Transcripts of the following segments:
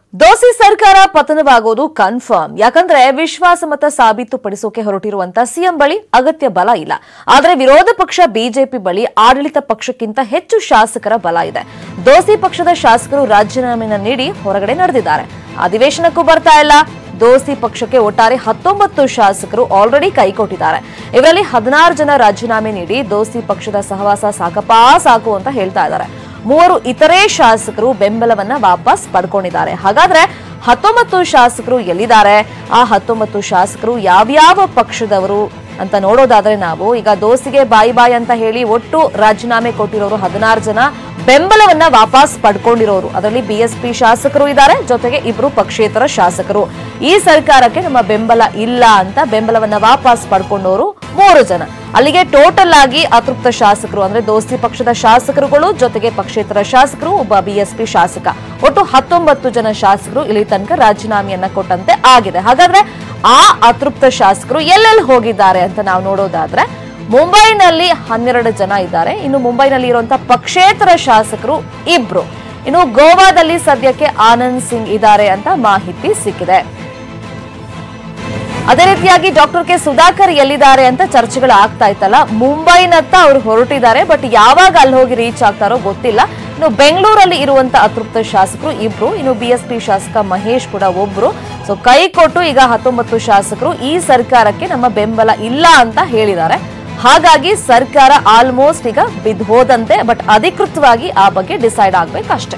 ದೋಸಿ ಸರ್ಕಾರ ಪತನವಾಗೋದು ಕನ್ಫರ್ಮ್ ಯಾಕಂದ್ರೆ ವಿಶ್ವಾಸಮತ ಸಾಬೀತುಪಡಿಸೋಕೆ ಹೊರಟಿರುವಂತ ಸಿಎಂ ಬಳಿ ಅಗತ್ಯ ಬಲ ಇಲ್ಲ ಆದರೆ ವಿರೋಧ ಪಕ್ಷ ಬಿಜೆಪಿ ಬಳಿ ಆಡಳಿತ ಪಕ್ಷಕ್ಕಿಂತ ಹೆಚ್ಚು ಶಾಸಕರ ಬಲ ಇದೆ ದೋಸಿ ಪಕ್ಷದ ಶಾಸಕರು ರಾಜೀನಾಮೆನ ನೀಡಿ ಹೊರಗಡೆ ನಡೆದಿದ್ದಾರೆ ಅಧಿವೇಶನಕ್ಕೂ ಬರ್ತಾ ಇಲ್ಲ ದೋಸ್ತಿ ಪಕ್ಷಕ್ಕೆ ಒಟ್ಟಾರೆ ಹತ್ತೊಂಬತ್ತು ಶಾಸಕರು ಆಲ್ರೆಡಿ ಕೈಕೊಟ್ಟಿದ್ದಾರೆ ಇವರಲ್ಲಿ ಹದಿನಾರು ಜನ ರಾಜೀನಾಮೆ ನೀಡಿ ದೋಸ್ತಿ ಪಕ್ಷದ ಸಹವಾಸ ಸಾಕಪ್ಪಾ ಸಾಕು ಅಂತ ಹೇಳ್ತಾ ಇದ್ದಾರೆ ಮೂವರು ಇತರೆ ಶಾಸಕರು ಬೆಂಬಲವನ್ನ ವಾಪಸ್ ಪಡ್ಕೊಂಡಿದ್ದಾರೆ ಹಾಗಾದ್ರೆ ಹತ್ತೊಂಬತ್ತು ಶಾಸಕರು ಎಲ್ಲಿದ್ದಾರೆ ಆ ಹತ್ತೊಂಬತ್ತು ಶಾಸಕರು ಯಾವ್ಯಾವ ಪಕ್ಷದವರು ಅಂತ ನೋಡೋದಾದ್ರೆ ನಾವು ಈಗ ದೋಸ್ತಿಗೆ ಬಾಯಿ ಬಾಯಿ ಅಂತ ಹೇಳಿ ಒಟ್ಟು ರಾಜೀನಾಮೆ ಕೊಟ್ಟಿರೋರು ಹದಿನಾರು ಜನ ಬೆಂಬಲವನ್ನ ವಾಪಸ್ ಪಡ್ಕೊಂಡಿರೋರು ಅದರಲ್ಲಿ ಬಿಎಸ್ಪಿ ಶಾಸಕರು ಇದ್ದಾರೆ ಜೊತೆಗೆ ಇಬ್ರು ಪಕ್ಷೇತರ ಶಾಸಕರು ಈ ಸರ್ಕಾರಕ್ಕೆ ನಮ್ಮ ಬೆಂಬಲ ಇಲ್ಲ ಅಂತ ಬೆಂಬಲವನ್ನ ವಾಪಸ್ ಪಡ್ಕೊಂಡವರು ಮೂರು ಜನ ಅಲ್ಲಿಗೆ ಟೋಟಲ್ ಆಗಿ ಅತೃಪ್ತ ಶಾಸಕರು ಅಂದ್ರೆ ದೋಸ್ತಿ ಪಕ್ಷದ ಶಾಸಕರುಗಳು ಜೊತೆಗೆ ಪಕ್ಷೇತರ ಶಾಸಕರು ಒಬ್ಬ ಬಿಎಸ್ಪಿ ಶಾಸಕ ಒಟ್ಟು ಹತ್ತೊಂಬತ್ತು ಜನ ಶಾಸಕರು ಇಲ್ಲಿ ತನಕ ರಾಜೀನಾಮೆಯನ್ನ ಕೊಟ್ಟಂತೆ ಆಗಿದೆ ಹಾಗಾದ್ರೆ ಆ ಅತೃಪ್ತ ಶಾಸಕರು ಎಲ್ಲೆಲ್ಲಿ ಹೋಗಿದ್ದಾರೆ ಅಂತ ನಾವು ನೋಡೋದಾದ್ರೆ ಮುಂಬೈನಲ್ಲಿ ಹನ್ನೆರಡು ಜನ ಇದ್ದಾರೆ ಇನ್ನು ಮುಂಬೈನಲ್ಲಿ ಇರುವಂತಹ ಪಕ್ಷೇತರ ಶಾಸಕರು ಇಬ್ರು ಇನ್ನು ಗೋವಾದಲ್ಲಿ ಸದ್ಯಕ್ಕೆ ಆನಂದ್ ಸಿಂಗ್ ಇದ್ದಾರೆ ಅಂತ ಮಾಹಿತಿ ಸಿಕ್ಕಿದೆ ಅದೇ ರೀತಿಯಾಗಿ ಡಾಕ್ಟರ್ ಕೆ ಸುಧಾಕರ್ ಎಲ್ಲಿದ್ದಾರೆ ಅಂತ ಚರ್ಚೆಗಳು ಆಗ್ತಾ ಇತ್ತಲ್ಲ ಮುಂಬೈನತ್ತ ಅವರು ಹೊರಟಿದ್ದಾರೆ ಬಟ್ ಯಾವಾಗ ಅಲ್ಲಿ ಹೋಗಿ ರೀಚ್ ಆಗ್ತಾರೋ ಗೊತ್ತಿಲ್ಲ ಇನ್ನು ಬೆಂಗಳೂರಲ್ಲಿ ಇರುವಂತ ಅತೃಪ್ತ ಶಾಸಕರು ಇಬ್ರು ಇನ್ನು ಬಿಎಸ್ಪಿ ಶಾಸಕ ಮಹೇಶ್ ಕೂಡ ಒಬ್ರು ಸೊ ಕೈ ಕೊಟ್ಟು ಈಗ ಹತ್ತೊಂಬತ್ತು ಶಾಸಕರು ಈ ಸರ್ಕಾರಕ್ಕೆ ನಮ್ಮ ಬೆಂಬಲ ಇಲ್ಲ ಅಂತ ಹೇಳಿದ್ದಾರೆ ಹಾಗಾಗಿ ಸರ್ಕಾರ ಆಲ್ಮೋಸ್ಟ್ ಈಗ ಬಿದ್ದು ಹೋದಂತೆ ಬಟ್ ಅಧಿಕೃತವಾಗಿ ಆ ಬಗ್ಗೆ ಡಿಸೈಡ್ ಆಗ್ಬೇಕಷ್ಟೇ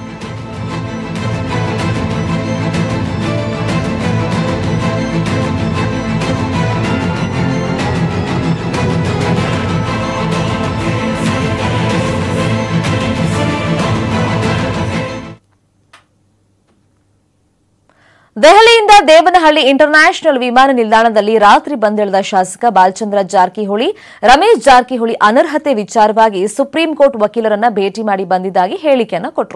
ದೆಹಲಿಯಿಂದ ದೇವನಹಳ್ಳಿ ಇಂಟರ್ನ್ಯಾಷನಲ್ ವಿಮಾನ ನಿಲ್ದಾಣದಲ್ಲಿ ರಾತ್ರಿ ಬಂದಿಳಿದ ಶಾಸಕ ಬಾಲಚಂದ್ರ ಜಾರಕಿಹೊಳಿ ರಮೇಶ್ ಜಾರಕಿಹೊಳಿ ಅನರ್ಹತೆ ವಿಚಾರವಾಗಿ ಸುಪ್ರೀಂ ಕೋರ್ಟ್ ವಕೀಲರನ್ನ ಭೇಟಿ ಮಾಡಿ ಬಂದಿದ್ದಾಗಿ ಹೇಳಿಕೆಯನ್ನ ಕೊಟ್ಟರು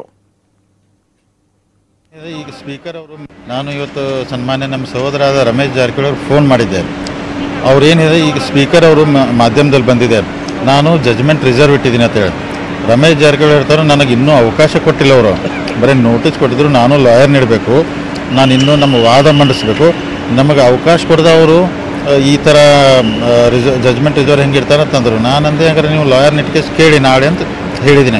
ಇದೆ, ಈಗ ಸ್ಪೀಕರ್ ಅವರು ನಾನು ಇವತ್ತು ಸನ್ಮಾನ್ಯ ನಮ್ಮ ಸಹೋದರಾದ ರಮೇಶ್ ಜಾರಕಿಹೊಳಿ ಅವ್ರಿಗೆ ಫೋನ್ ಮಾಡಿದ್ದೆ ಅವ್ರೇನಿದೆ ಈಗ ಸ್ಪೀಕರ್ ಅವರು ಮ- ಮಾಧ್ಯಮದಲ್ಲಿ ಬಂದಿದೆ ನಾನು ಜಜ್ಮೆಂಟ್ ರಿಸರ್ವ್ ಇಟ್ಟಿದ್ದೀನಿ ಅಂತ ಹೇಳಿ ರಮೇಶ್ ಜಾರಕಿಹೊಳಿ ಹೇಳ್ತಾರೆ ನನಗೆ ಇನ್ನೂ ಅವಕಾಶ ಕೊಟ್ಟಿಲ್ಲ ಅವರು ಬರೀ ನೋಟಿಸ್ ಕೊಟ್ಟಿದ್ರು ನಾನು ಲಾಯರ್ ನೀಡಬೇಕು ನಾನು ಇನ್ನೂ ನಮ್ಮ ವಾದ ಮಂಡಿಸ್ಬೇಕು ನಮಗೆ ಅವಕಾಶ ಕೊಡದ ಅವರು ಈ ಥರ ರಿಸ ಜಜ್ಮೆಂಟ್ ರಿಸರ್ವ್ ಹೆಂಗಿರ್ತಾರೆ ಅಂತಂದರು ನಾನಂದೆ ಹಂಗಾರೆ ನೀವು ಲಾಯರ್ ನಿಟ್ಕೇಸ್ ಕೇಳಿ ನಾಳೆ ಅಂತ ಹೇಳಿದ್ದೀನಿ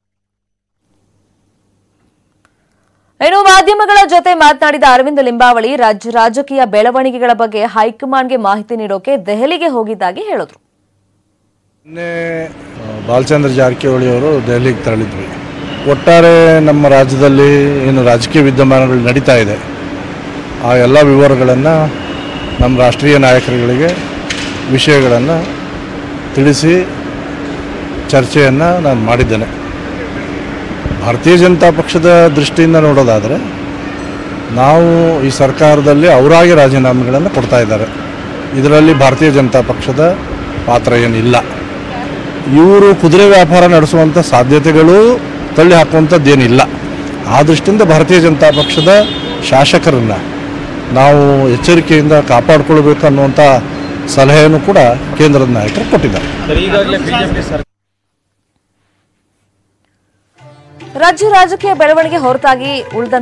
ಇನ್ನು ಮಾಧ್ಯಮಗಳ ಜೊತೆ ಮಾತನಾಡಿದ ಅರವಿಂದ ಲಿಂಬಾವಳಿ ರಾಜ್ಯ ರಾಜಕೀಯ ಬೆಳವಣಿಗೆಗಳ ಬಗ್ಗೆ ಹೈಕಮಾಂಡ್ಗೆ ಮಾಹಿತಿ ನೀಡೋಕೆ ದೆಹಲಿಗೆ ಹೋಗಿದ್ದಾಗಿ ಹೇಳಿದ್ರು ನಿನ್ನೆ ಬಾಲಚಂದ್ರ ಜಾರಕಿಹೊಳಿ ಅವರು ದೆಹಲಿಗೆ ತೆರಳಿದ್ವಿ ಒಟ್ಟಾರೆ ನಮ್ಮ ರಾಜ್ಯದಲ್ಲಿ ಏನು ರಾಜಕೀಯ ವಿದ್ಯಮಾನಗಳು ನಡೀತಾ ಇದೆ ಆ ಎಲ್ಲ ವಿವರಗಳನ್ನು ನಮ್ಮ ರಾಷ್ಟ್ರೀಯ ನಾಯಕರುಗಳಿಗೆ ವಿಷಯಗಳನ್ನು ತಿಳಿಸಿ ಚರ್ಚೆಯನ್ನು ನಾನು ಮಾಡಿದ್ದೇನೆ ಭಾರತೀಯ ಜನತಾ ಪಕ್ಷದ ದೃಷ್ಟಿಯಿಂದ ನೋಡೋದಾದರೆ ನಾವು ಈ ಸರ್ಕಾರದಲ್ಲಿ ಅವರಾಗಿ ರಾಜೀನಾಮೆಗಳನ್ನು ಕೊಡ್ತಾ ಇದ್ದಾರೆ ಇದರಲ್ಲಿ ಭಾರತೀಯ ಜನತಾ ಪಕ್ಷದ ಪಾತ್ರ ಏನಿಲ್ಲ ಇವರು ಕುದುರೆ ವ್ಯಾಪಾರ ನಡೆಸುವಂಥ ಸಾಧ್ಯತೆಗಳು ತಳ್ಳಿ ಹಾಕುವಂಥದ್ದೇನಿಲ್ಲ ಆ ದೃಷ್ಟಿಯಿಂದ ಭಾರತೀಯ ಜನತಾ ಪಕ್ಷದ ಶಾಸಕರನ್ನು ನಾವು ಎಚ್ಚರಿಕೆಯಿಂದ ಕಾಪಾಡಿಕೊಳ್ಬೇಕು ಅನ್ನುವಂಥ ಸಲಹೆಯನ್ನು ಕೂಡ ಕೇಂದ್ರದ ನಾಯಕರು ಕೊಟ್ಟಿದ್ದಾರೆ ರಾಜ್ಯ ರಾಜಕೀಯ ಬೆಳವಣಿಗೆ ಹೊರತಾಗಿ ಉಳಿದ